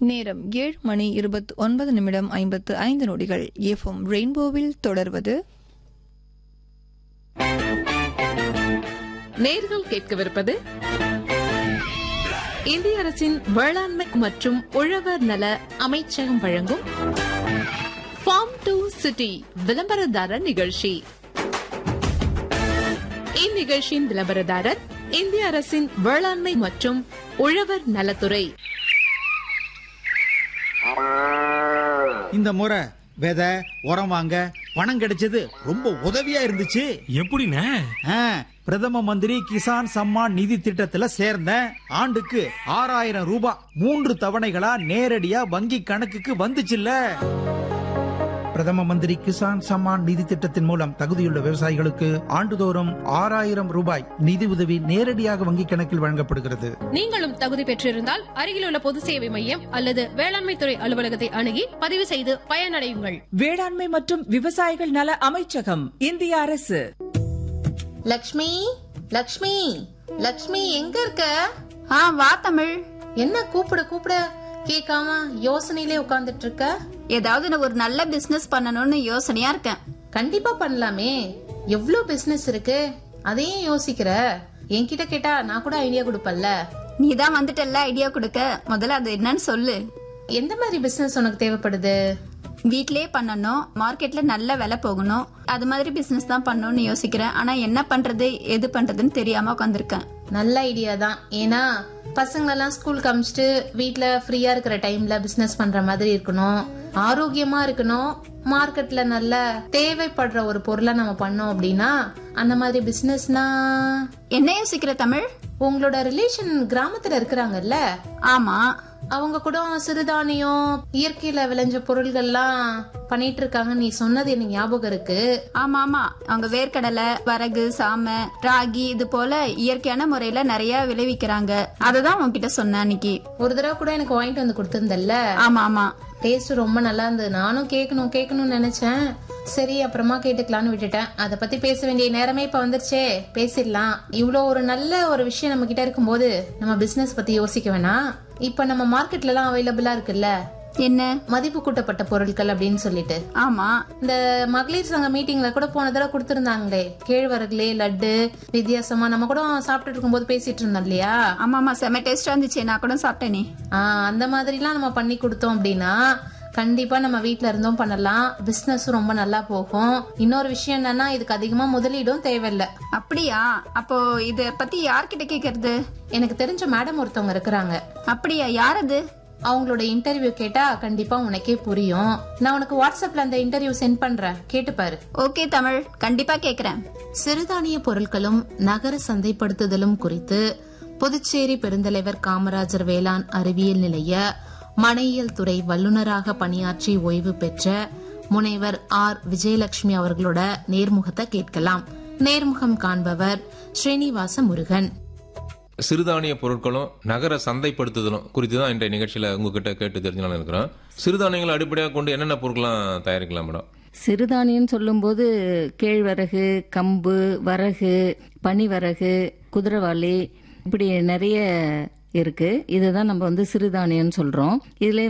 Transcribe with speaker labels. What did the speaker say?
Speaker 1: நேரம் ஏழு மணி இருபத்தி ஒன்பது நிமிடம் ஐம்பத்து ஐந்து நொடிகள் எஃப்எம் ரெயின்போவில் தொடர்வது
Speaker 2: நேர்கள் கேட்கவிருப்பது இந்திய அரசின் வேளாண்மை மற்றும் உழவர் நல அமைச்சகம் வழங்கும் ஃபார்ம் டு சிட்டி விளம்பரதாரர் நிகழ்ச்சி இந்நிகழ்ச்சியின் விளம்பரதாரர் இந்திய அரசின் வேளாண்மை மற்றும் உழவர் நலத்துறை
Speaker 3: இந்த முறை விதை உரம் வாங்க பணம் கிடைச்சது ரொம்ப உதவியா இருந்துச்சு
Speaker 4: எப்படிண்ணே
Speaker 3: ஆ, பிரதம மந்திரி கிசான் சம்மான் நிதி திட்டத்துல சேர்ந்தேன் ஆண்டுக்கு ஆறாயிரம் ரூபாய் மூன்று தவணைகளா நேரடியா வங்கி கணக்குக்கு வந்துச்சுல்ல
Speaker 5: பிரதம மந்திரி கிசான் சம்மான் நிதி திட்டத்தின் மூலம் தகுதியுள்ள விவசாயிகளுக்கு ஆண்டுதோறும் ஆறாயிரம் ரூபாய் நிதி உதவி நேரடியாக வங்கிக் கணக்கில் வழங்கப்படுகிறது
Speaker 6: நீங்களும் தகுதி பெற்றிருந்தால் அருகிலுள்ள பொது சேவை மையம் அல்லது வேளாண்மை துறை அலுவலகத்தை அணுகி பதிவு செய்து பயனடையுங்கள்
Speaker 7: வேளாண்மை மற்றும் விவசாயிகள் நல அமைச்சகம் இந்திய அரசு
Speaker 8: லக்ஷ்மி லக்ஷ்மி லக்ஷ்மி எங்க இருக்க
Speaker 9: ஆ வா தமிழ்
Speaker 8: என்ன கூப்பிட கூப்பிட கேட்காம யோசனையிலே உட்கார்ந்துட்டு இருக்க
Speaker 9: ஏதாவது நான் ஒரு நல்ல பிசினஸ் பண்ணணும்னு யோசனையா இருக்கேன்
Speaker 8: கண்டிப்பா பண்ணலாமே எவ்ளோ பிசினஸ் இருக்கு அதையும் யோசிக்கிற என்கிட்ட கேட்டா நான் கூட ஐடியா கொடுப்பல்ல
Speaker 9: நீ தான் வந்துட்டல்ல ஐடியா கொடுக்க முதல்ல அது என்னன்னு சொல்லு
Speaker 8: எந்த மாதிரி பிசினஸ் உனக்கு தேவைப்படுது
Speaker 9: வீட்லயே பண்ணணும் மார்க்கெட்ல நல்ல விலை போகணும் அது மாதிரி பிசினஸ் தான் பண்ணணும்னு யோசிக்கிறேன் ஆனா என்ன பண்றது எது பண்றதுன்னு தெரியாம உட்காந்துருக்கேன்
Speaker 8: நல்ல ஐடியா தான் ஏன்னா பசங்களெல்லாம் ஸ்கூலுக்கு அமிச்சிட்டு வீட்ல ஃப்ரீயா இருக்கிற டைம்ல பிசினஸ் பண்ற மாதிரி இருக்கணும் ஆரோக்கியமா இருக்கணும் மார்க்கெட்ல நல்ல தேவைப்படுற ஒரு பொருளை நம்ம பண்ணோம் அப்படின்னா அந்த மாதிரி பிசினஸ்னா
Speaker 9: என்ன யோசிக்கிற தமிழ்
Speaker 8: உங்களோட ரிலேஷன் கிராமத்துல இருக்கிறாங்கல்ல
Speaker 9: ஆமா
Speaker 8: அவங்க கூட சிறுதானியம் இயற்கையில விளைஞ்ச பொருள்கள்லாம் பண்ணிட்டு இருக்காங்க நீ சொன்னது எனக்கு ஞாபகம் இருக்கு
Speaker 9: ஆமா ஆமா அவங்க வேர்க்கடலை வரகு சாமை ராகி இது போல இயற்கையான முறையில நிறைய விளைவிக்கிறாங்க அததான் உன்கிட்ட சொன்னேன் அன்னைக்கு
Speaker 8: ஒரு தடவை கூட எனக்கு வாங்கிட்டு வந்து கொடுத்திருந்தல்ல
Speaker 9: ஆமா ஆமா
Speaker 8: டேஸ்ட் ரொம்ப நல்லா இருந்தது நானும் கேட்கணும் கேட்கணும்னு நினைச்சேன் சரி அப்புறமா கேட்டுக்கலாம்னு விட்டுட்டேன் அதை பத்தி பேச வேண்டிய நேரமே இப்ப வந்துருச்சே பேசிடலாம் இவ்வளோ ஒரு நல்ல ஒரு விஷயம் நம்ம கிட்ட இருக்கும்போது நம்ம பிசினஸ் பத்தி யோசிக்க வேணாம் இப்ப நம்ம மார்க்கெட்ல எல்லாம் அவைலபிளா இருக்குல்ல
Speaker 9: என்ன
Speaker 8: மதிப்பு கூட்டப்பட்ட பொருட்கள் அப்படின்னு சொல்லிட்டு
Speaker 9: ஆமா
Speaker 8: இந்த மகளிர் சங்க மீட்டிங்ல கூட போன தடவை கொடுத்திருந்தாங்களே கேழ்வரகுலே லட்டு வித்தியாசமா நம்ம கூட சாப்பிட்டுட்டு இருக்கும்போது பேசிட்டு இருந்தோம் இல்லையா
Speaker 9: ஆமா ஆமா செம டேஸ்டா இருந்துச்சு நான் கூட சாப்பிட்டேனே
Speaker 8: ஆஹ் அந்த மாதிரிலாம் நம்ம பண்ணி கொடுத்தோம் அப்படின்னா கண்டிப்பா நம்ம வீட்ல இருந்தும் பண்ணலாம் பிசினஸும் ரொம்ப நல்லா போகும் இன்னொரு விஷயம் என்னன்னா இதுக்கு அதிகமா முதலீடும் தேவையில்ல
Speaker 9: அப்படியா அப்போ இத பத்தி யார்கிட்ட கேக்குறது
Speaker 8: எனக்கு தெரிஞ்ச மேடம் ஒருத்தவங்க இருக்கிறாங்க
Speaker 9: அப்படியா யார் அது
Speaker 8: அவங்களோட இன்டர்வியூ கேட்டா கண்டிப்பா உனக்கே புரியும் நான் உனக்கு வாட்ஸ்அப்ல அந்த இன்டர்வியூ சென்ட் பண்றேன் கேட்டு பாரு
Speaker 9: ஓகே தமிழ் கண்டிப்பா கேக்குறேன்
Speaker 8: சிறுதானிய பொருட்களும் நகர சந்தைப்படுத்துதலும் குறித்து புதுச்சேரி பெருந்தலைவர் காமராஜர் வேளாண் அறிவியல் நிலைய மனையியல் துறை வல்லுநராக பணியாற்றி ஓய்வு பெற்ற முனைவர் ஆர் விஜயலட்சுமி அவர்களோட நேர்முகத்தை கேட்கலாம் நேர்முகம் காண்பவர் ஸ்ரீனிவாச முருகன்
Speaker 10: சிறுதானிய பொருட்களும் நகர சந்தைப்படுத்துதலும் குறித்து தான் இன்றைய நிகழ்ச்சியில் உங்ககிட்ட கேட்டு தெரிஞ்சுக்கலாம் இருக்கிறோம் சிறுதானியங்களை அடிப்படையாக கொண்டு என்னென்ன பொருட்கள்லாம் தயாரிக்கலாம் மேடம்
Speaker 11: சிறுதானியம் சொல்லும்போது கேழ்வரகு கம்பு வரகு பனிவரகு குதிரைவாளி இப்படி நிறைய இருக்கு இதுதான் நம்ம வந்து சிறுதானியம்னு சொல்றோம் இதுல